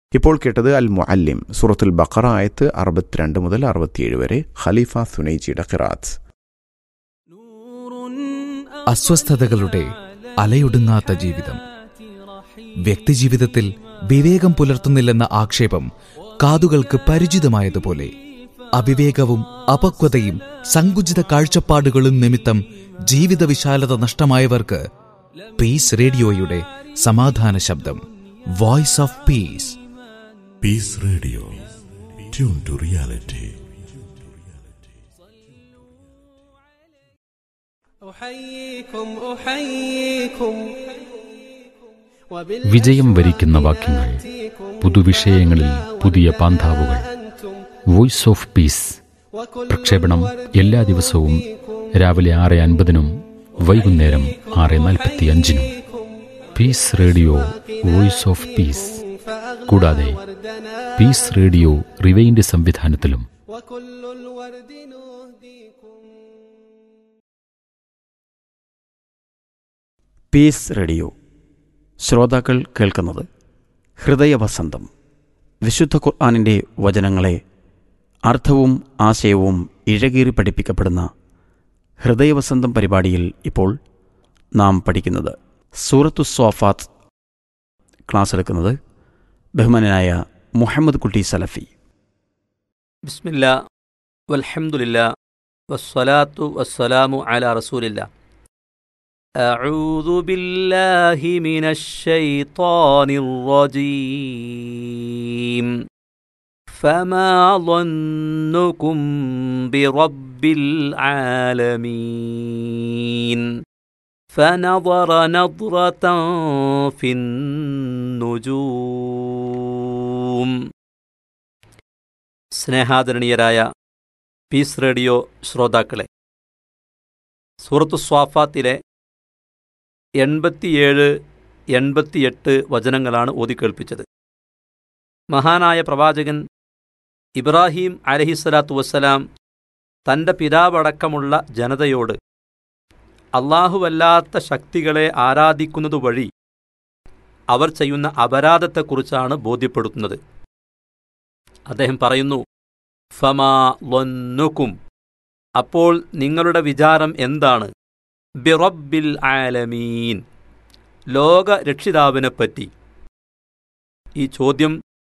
ഇപ്പോൾ കേട്ടത് അൽ മുഅല്ലിം സൂറത്തുൽ ബഖറ ആയത്ത് അറുപത്തിരണ്ട് മുതൽ അറുപത്തിയേഴ് വരെ ഖലീഫ സുനൈജിയുടെ ഖിറാത്ത് അസ്വസ്ഥതകളുടെ അലയൊടുങ്ങാത്ത ജീവിതം വ്യക്തിജീവിതത്തിൽ വിവേകം പുലർത്തുന്നില്ലെന്ന ആക്ഷേപം കാതുകൾക്ക് പരിചിതമായതുപോലെ അവിവേകവും അപക്വതയും സങ്കുചിത കാഴ്ചപ്പാടുകളും നിമിത്തം ജീവിത വിശാലത നഷ്ടമായവർക്ക് പീസ് റേഡിയോയുടെ സമാധാന ശബ്ദം voice of peace peace radio tune to reality أحييكم أحييكم വിജയം വരിക്കുന്ന വാക്യങ്ങൾ പുതുവിഷയങ്ങളിൽ പുതിയ പാന്താവുകൾ വോയിസ് ഓഫ് പീസ് പ്രക്ഷേപണം എല്ലാ ദിവസവും രാവിലെ ആറ് അൻപതിനും വൈകുന്നേരം ആറ് നാൽപ്പത്തി അഞ്ചിനും peace radio voice of peace കൂടാതെ പീസ് റേഡിയോ റിവൈൻഡ് സംവിധാനത്തിലും وكل الورد نهديكم പീസ് റേഡിയോ ശ്രോതാക്കൾ കേൾക്കുന്നത് ഹൃദയവസന്തം വിശുദ്ധ ഖുർആാനിൻ്റെ വചനങ്ങളെ അർത്ഥവും ആശയവും ഇഴകീറി പഠിപ്പിക്കപ്പെടുന്ന ഹൃദയവസന്തം പരിപാടിയിൽ ഇപ്പോൾ നാം പഠിക്കുന്നത് സൂറത്തു സ്വാഫാത്ത് ക്ലാസ് എടുക്കുന്നത് ബഹുമാനായ മുഹമ്മദ് കുട്ടി സലഫി بسم الله والحمد لله والصلاة والسلام على رسول الله أعوذ بالله من الشيطان الرجيم فما ظنكم برب العالمين فنظر نظرة في النجوم സ്നേഹാദരണീയരായ പീസ് റേഡിയോ ശ്രോതാക്കളെ സൂറത്തു സ്വാഫാത്തിലെ എൺപത്തിയേഴ് എൺപത്തിയെട്ട് വചനങ്ങളാണ് ഓതിക്കേൾപ്പിച്ചത് മഹാനായ പ്രവാചകൻ ഇബ്രാഹിം അലഹിസ്സലാത്തു വസ്സലാം തൻ്റെ പിതാവടക്കമുള്ള ജനതയോട് അള്ളാഹുവല്ലാത്ത ശക്തികളെ ആരാധിക്കുന്നതു വഴി അവർ ചെയ്യുന്ന അപരാധത്തെക്കുറിച്ചാണ് ബോധ്യപ്പെടുത്തുന്നത് അദ്ദേഹം പറയുന്നു ഫമാ ലൊന്നുക്കും അപ്പോൾ നിങ്ങളുടെ വിചാരം എന്താണ് ബിറബിൽ ആലമീൻ ലോക രക്ഷിതാവിനെപ്പറ്റി ഈ ചോദ്യം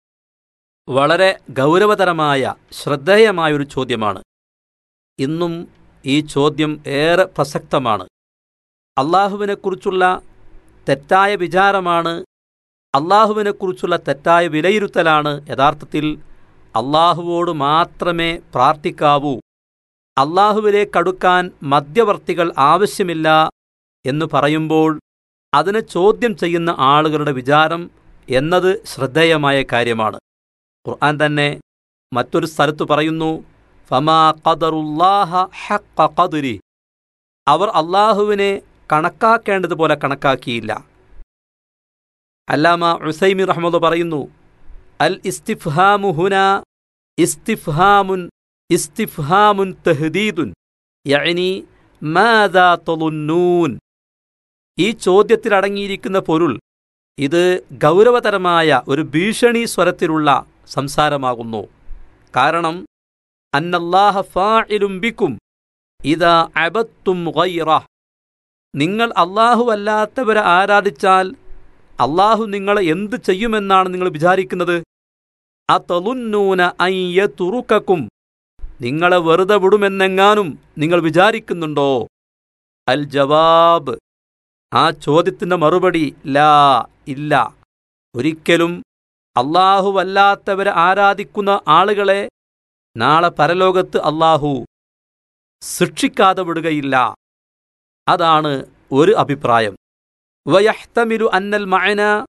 വളരെ ഗൗരവതരമായ ശ്രദ്ധേയമായൊരു ചോദ്യമാണ് ഇന്നും ഈ ചോദ്യം ഏറെ പ്രസക്തമാണ് അള്ളാഹുവിനെക്കുറിച്ചുള്ള തെറ്റായ വിചാരമാണ് അള്ളാഹുവിനെക്കുറിച്ചുള്ള തെറ്റായ വിലയിരുത്തലാണ് യഥാർത്ഥത്തിൽ അള്ളാഹുവോട് മാത്രമേ പ്രാർത്ഥിക്കാവൂ അള്ളാഹുവിലേക്കടുക്കാൻ മധ്യവർത്തികൾ ആവശ്യമില്ല എന്ന് പറയുമ്പോൾ അതിനെ ചോദ്യം ചെയ്യുന്ന ആളുകളുടെ വിചാരം എന്നത് ശ്രദ്ധേയമായ കാര്യമാണ് ഖുർആൻ തന്നെ മറ്റൊരു സ്ഥലത്ത് പറയുന്നു ഫമാ ഖദറുല്ലാഹ ഹഖ ഖദരി അവർ അള്ളാഹുവിനെ കണക്കാക്കേണ്ടതുപോലെ കണക്കാക്കിയില്ല അല്ലാമ ഉസൈമി റഹ്മദ് പറയുന്നു അൽ ഇസ്തിഫ്ഹാമു ഹുന ഇസ്തിഫ്ഹാമുൻ ഇസ്തിഫ്ഹാമുൻ തഹ്ദീദുൻ യഅനി മാദാ തളുന്നൂൻ ഈ ചോദ്യത്തിൽ അടങ്ങിയിരിക്കുന്ന പൊരുൾ ഇത് ഗൗരവതരമായ ഒരു ഭീഷണി സ്വരത്തിലുള്ള സംസാരമാകുന്നു കാരണം അന്നല്ലാഹ ഫാഇലും ബിക്കും ഇതാ അബത്തും ഗൈറ നിങ്ങൾ അല്ലാഹുവല്ലാത്തവരെ ആരാധിച്ചാൽ അള്ളാഹു നിങ്ങളെ എന്ത് ചെയ്യുമെന്നാണ് നിങ്ങൾ വിചാരിക്കുന്നത് അത്തലുന്നൂന അയ്യത്തുറുക്കും നിങ്ങളെ വെറുതെ വിടുമെന്നെങ്ങാനും നിങ്ങൾ വിചാരിക്കുന്നുണ്ടോ അൽ ജവാബ് ആ ചോദ്യത്തിന്റെ മറുപടി ലാ ഇല്ല ഒരിക്കലും അല്ലാഹുവല്ലാത്തവരെ ആരാധിക്കുന്ന ആളുകളെ നാളെ പരലോകത്ത് അല്ലാഹു ശിക്ഷിക്കാതെ വിടുകയില്ല അതാണ് ഒരു അഭിപ്രായം വയഹ്തമിലു അന്നൽ മഅന